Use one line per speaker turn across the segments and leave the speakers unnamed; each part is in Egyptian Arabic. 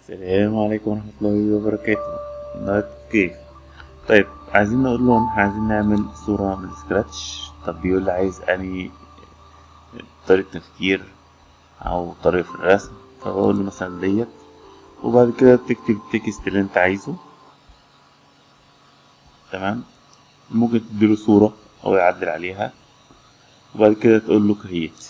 السلام عليكم ورحمة الله وبركاته نايت كيف طيب عايزين نقول له احنا عايزين نعمل صورة من سكراتش طب بيقول لي عايز اني طريقة تفكير او طريقة في الرسم فبقول له مثلا ديت وبعد كده تكتب التكست اللي انت عايزه تمام ممكن تديله صورة او يعدل عليها وبعد كده تقول له كرييت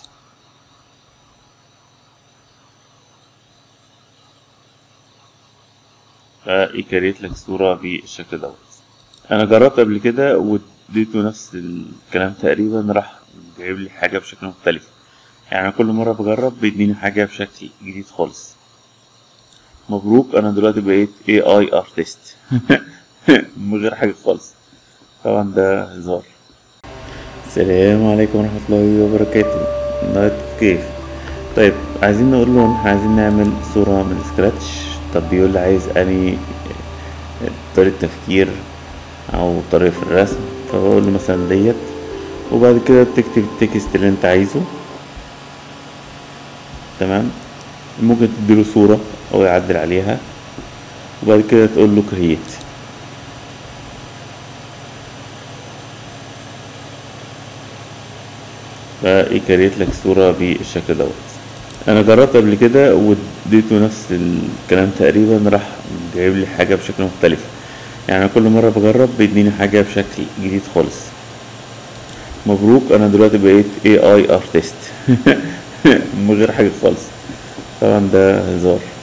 فيكريت لك صورة بالشكل دوت انا جربت قبل كده واديته نفس الكلام تقريبا راح جايب لي حاجة بشكل مختلف يعني كل مرة بجرب بيديني حاجة بشكل جديد خالص مبروك انا دلوقتي بقيت اي اي ارتست من غير حاجة خالص طبعا ده هزار السلام عليكم ورحمة الله وبركاته نايت كيف طيب عايزين نقول له احنا عايزين نعمل صورة من سكراتش طب بيقول لي عايز اني طريقة تفكير او طريقة في الرسم فبقول له مثلا ديت وبعد كده بتكتب التكست اللي انت عايزه تمام ممكن تديله صورة او يعدل عليها وبعد كده تقول له كرييت فيكريت لك صورة بالشكل دوت انا جربت قبل كده واديته نفس الكلام تقريبا راح جايب لي حاجة بشكل مختلف يعني كل مرة بجرب بيديني حاجة بشكل جديد خالص مبروك انا دلوقتي بقيت اي اي ارتست من غير حاجة خالص طبعا ده هزار